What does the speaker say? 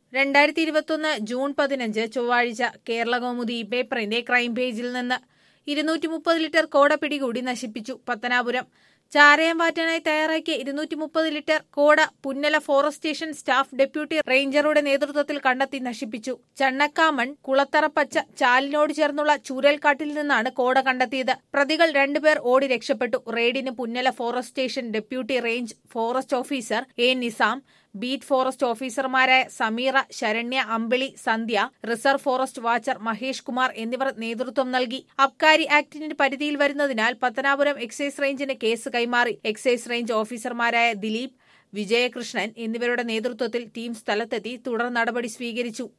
രണ്ടായിരത്തി ഇരുപത്തൊന്ന് ജൂൺ പതിനഞ്ച് ചൊവ്വാഴ്ച കേരള കൗമുദി പേപ്പറിന്റെ ക്രൈംപേജിൽ നിന്ന് ഇരുന്നൂറ്റി മുപ്പത് ലിറ്റർ കോട പിടികൂടി നശിപ്പിച്ചു പത്തനാപുരം ചാരയം വാറ്റാനായി തയ്യാറാക്കിയ ഇരുന്നൂറ്റി മുപ്പത് ലിറ്റർ കോട Punnala forest station staff deputy റേഞ്ചറുടെ നേതൃത്വത്തിൽ കണ്ടെത്തി നശിപ്പിച്ചു ചണ്ണക്കാമൺ കുളത്തറപ്പച്ച ചാലിനോട് ചേർന്നുള്ള ചൂരൽക്കാട്ടിൽ നിന്നാണ് കോട കണ്ടെത്തിയത് പ്രതികൾ രണ്ടുപേർ ഓടി രക്ഷപ്പെട്ടു റെയ്ഡിന് Punnala forest station deputy range forest officer A Nizam beat forest ഓഫീസർമാരായ Sameera Saranya Ambili Sandhya reserve forest watcher Mahesh Kumar എന്നിവർ നേതൃത്വം നൽകി അബ്കാരി ആക്ടിന്റെ പരിധിയിൽ വരുന്നതിനാൽ പത്തനാപുരം എക്സൈസ് റേഞ്ചിന് കേസ് കൈമാറി എക്സൈസ് റേഞ്ച് ഓഫീസർമാരായ ദിലീപ് വിജയകൃഷ്ണൻ എന്നിവരുടെ നേതൃത്വത്തിൽ ടീം സ്ഥലത്തെത്തി തുടർ നടപടി സ്വീകരിച്ചു